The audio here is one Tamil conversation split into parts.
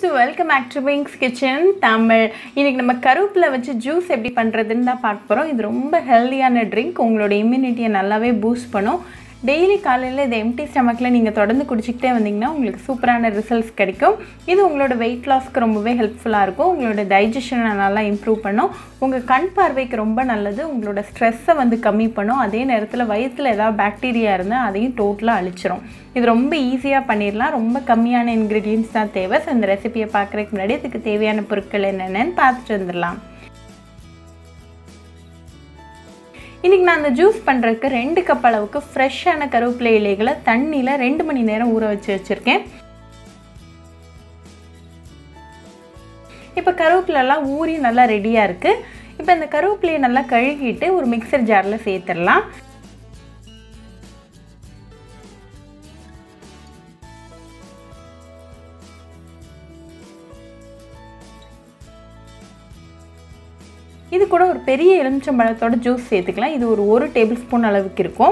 welcome back to wings kitchen Tamil இன்னைக்கு நம்ம கருவேப்பிலை வச்சு ஜூஸ் எப்படி பண்ணுறதுன்னு தான் பார்க்க போகிறோம் இது ரொம்ப ஹெல்தியான ட்ரிங்க் உங்களோட இம்யூனிட்டியை நல்லாவே பூஸ்ட் பண்ணும் டெய்லி காலையில் இதை எம்டி ஸ்டமக்கில் நீங்கள் தொடர்ந்து குடிச்சிக்கிட்டே வந்தீங்கன்னா உங்களுக்கு சூப்பரான ரிசல்ட்ஸ் கிடைக்கும் இது உங்களோட வெயிட் லாஸ்க்கு ரொம்பவே ஹெல்ப்ஃபுல்லாக இருக்கும் உங்களோட டைஜஷனை நல்லா இம்ப்ரூவ் பண்ணும் உங்கள் கண் பார்வைக்கு ரொம்ப நல்லது உங்களோட ஸ்ட்ரெஸ்ஸை வந்து கம்மி பண்ணும் அதே நேரத்தில் வயிற்றில் ஏதாவது பாக்டீரியா இருந்தால் அதையும் டோட்டலாக அழிச்சிரும் இது ரொம்ப ஈஸியாக பண்ணிடலாம் ரொம்ப கம்மியான இன்க்ரீடியன்ஸ் தான் தேவை ஸோ இந்த ரெசிபியை பார்க்குறதுக்கு முன்னாடி இதுக்கு தேவையான பொருட்கள் என்னென்னு பார்த்துட்டு வந்துடலாம் இன்றைக்கி நான் அந்த ஜூஸ் பண்ணுறதுக்கு ரெண்டு கப் அளவுக்கு ஃப்ரெஷ்ஷான கருவேப்பிலை இலைகளை தண்ணியில் ரெண்டு மணி நேரம் ஊற வச்சு வச்சுருக்கேன் இப்போ கருவேப்பிலெல்லாம் ஊறி நல்லா ரெடியாக இருக்குது இப்போ இந்த கருவேப்பிலையை நல்லா கழுகிட்டு ஒரு மிக்சர் ஜாரில் சேர்த்துடலாம் இது கூட ஒரு பெரிய எலுமிச்சம்பழத்தோட ஜூஸ் சேர்த்துக்கலாம் இது ஒரு ஒரு டேபிள் ஸ்பூன் அளவுக்கு இருக்கும்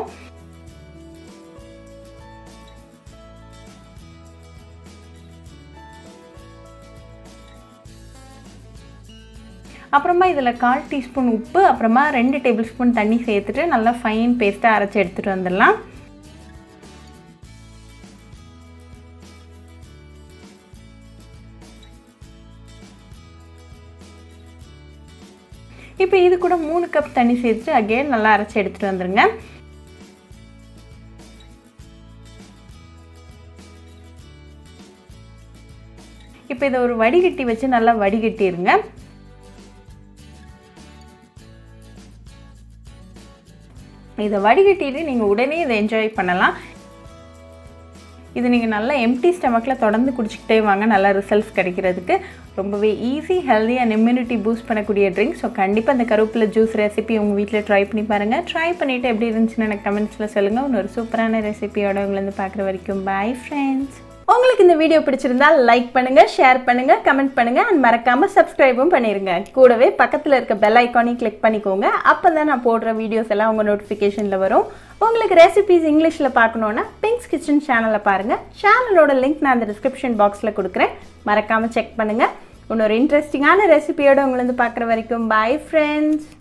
அப்புறமா இதில் கால் டீஸ்பூன் உப்பு அப்புறமா ரெண்டு டேபிள் ஸ்பூன் தண்ணி சேர்த்துட்டு நல்லா ஃபைன் பேஸ்ட்டாக அரைச்சி எடுத்துகிட்டு வந்துடலாம் இப்போ இது கூட மூணு கப் தண்ணி சேர்த்துட்டு அகெயின் நல்லா அரைச்சி எடுத்துகிட்டு வந்துடுங்க இப்போ இதை ஒரு வடிகட்டி வச்சு நல்லா வடிகட்டிடுங்க இதை வடிகட்டிட்டு நீங்கள் உடனே இதை என்ஜாய் பண்ணலாம் இது நீங்கள் நல்லா எம்டி ஸ்டமக்கில் தொடர்ந்து குடிச்சிக்கிட்டே வாங்க நல்லா ரிசல்ட்ஸ் கிடைக்கிறதுக்கு ரொம்பவே easy healthy and immunity boost பண்ணக்கூடிய ட்ரிங்க் ஸோ கண்டிப்பாக இந்த கருவேப்பிலை ஜூஸ் ரெசிபி உங்கள் வீட்டில் ட்ரை பண்ணி பாருங்கள் ட்ரை பண்ணிவிட்டு எப்படி இருந்துச்சுன்னு எனக்கு கமெண்ட்ஸில் சொல்லுங்கள் இன்னொரு சூப்பரான ரெசிபியோட உங்களை வந்து பார்க்குற வரைக்கும் பாய் ஃப்ரெண்ட்ஸ் உங்களுக்கு இந்த வீடியோ பிடிச்சிருந்தா லைக் பண்ணுங்க ஷேர் பண்ணுங்க கமெண்ட் பண்ணுங்க அண்ட் மறக்காம சப்ஸ்கிரைபும் பண்ணிருங்க கூடவே பக்கத்தில் இருக்க பெல் ஐக்கானையும் கிளிக் பண்ணிக்கோங்க அப்போ தான் நான் போடுற வீடியோஸ் எல்லாம் உங்கள் நோட்டிஃபிகேஷனில் வரும் உங்களுக்கு ரெசிபிஸ் இங்கிலீஷில் பார்க்கணுன்னா பிங்க்ஸ் கிச்சன் சேனலை பாருங்கள் சேனலோட லிங்க் நான் அந்த டிஸ்கிரிப்ஷன் பாக்ஸில் கொடுக்குறேன் மறக்காமல் செக் பண்ணுங்கள் இன்னொரு இன்ட்ரெஸ்டிங்கான ரெசிபியோட உங்களை வந்து பார்க்குற வரைக்கும் பாய் ஃப்ரெண்ட்ஸ்